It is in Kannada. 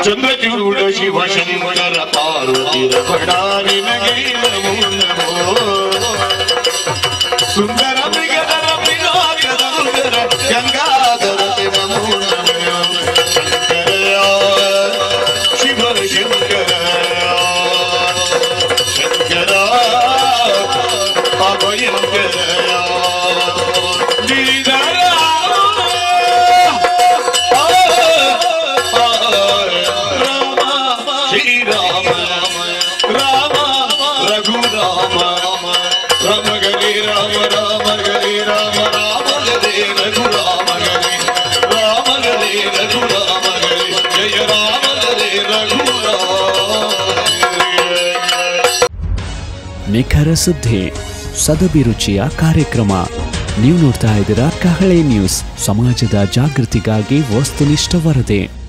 ಚಂದ್ರಚೂಡ ಶಿವ ಶಂಕರ ಪಾರ್ವತಿರ ಪಡಾರಿ ನಗೆ ನಮೋ ನಮೋ ಸುಂದರ ಮೃಗದರ ಮೃಗಾಗದ ಸುಂದರ ಗಂಗಾಧರ ನಮೋ ನಮೋ ಶಂಕರ ಶಿವ ಶಂಕರ ಶಂಕರ ಅಭಯಂಕರ ಗಿರಿಧರ ರಾಮ ಶ್ರೀರಾಮ ರಾಮ ರಘುರಾಮ ರಾಮ ಗರಿ ರಾಮ ರಾಮ ಗರಿ ರಾಮ ರಾಮ ಗರಿ ರಘುರಾಮ ಗರಿ ರಾಮ ಗರಿ ರಘುರಾಮ ಗರಿ ಜಯ ರಾಮ ಗರಿ ರಘುರಾಮ ನಿಖರ ಸುದ್ದಿ ಸದಭಿರುಚಿಯ ಕಾರ್ಯಕ್ರಮ ನೀವು ನೋಡ್ತಾ ಇದ್ದೀರಾ ಕಹಳೆ ನ್ಯೂಸ್ ಸಮಾಜದ ಜಾಗೃತಿಗಾಗಿ ವಸ್ತುನಿಷ್ಠ ವರದಿ